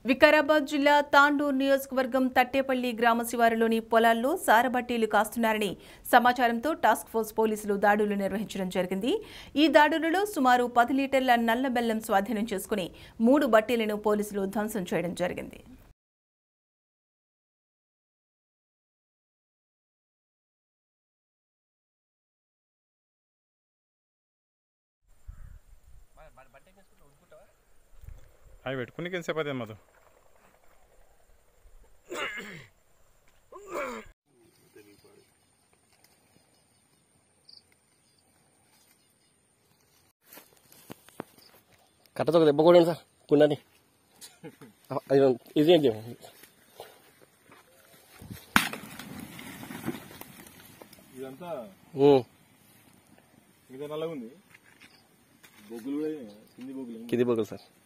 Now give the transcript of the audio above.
వికారాబాద్ జిల్లా తాండూర్ నియోజకవర్గం తట్టేపల్లి గ్రామ శివారులోని పొలాల్లో సారబట్టీలు కాస్తున్నారని సమాచారంతో టాస్క్ ఫోర్స్ పోలీసులు దాడులు నిర్వహించడం జరిగింది ఈ దాడులలో సుమారు పది లీటర్ల నల్ల బెల్లం స్వాధీనం చేసుకుని మూడు బట్టీలను పోలీసులు ధ్వంసం చేయడం జరిగింది అవి పెట్టుకుని ఎంతసేపు అవుతుంది మధు కట్టతో ఒక దెబ్బ కూడా సార్ కుండని అది ఇది ఏంటి ఇదంతా ఉమ్, ఇది నల్లగా ఉంది బొగ్గులు కూడా కింది బొగ్గులు కింది బొగ్గులు సార్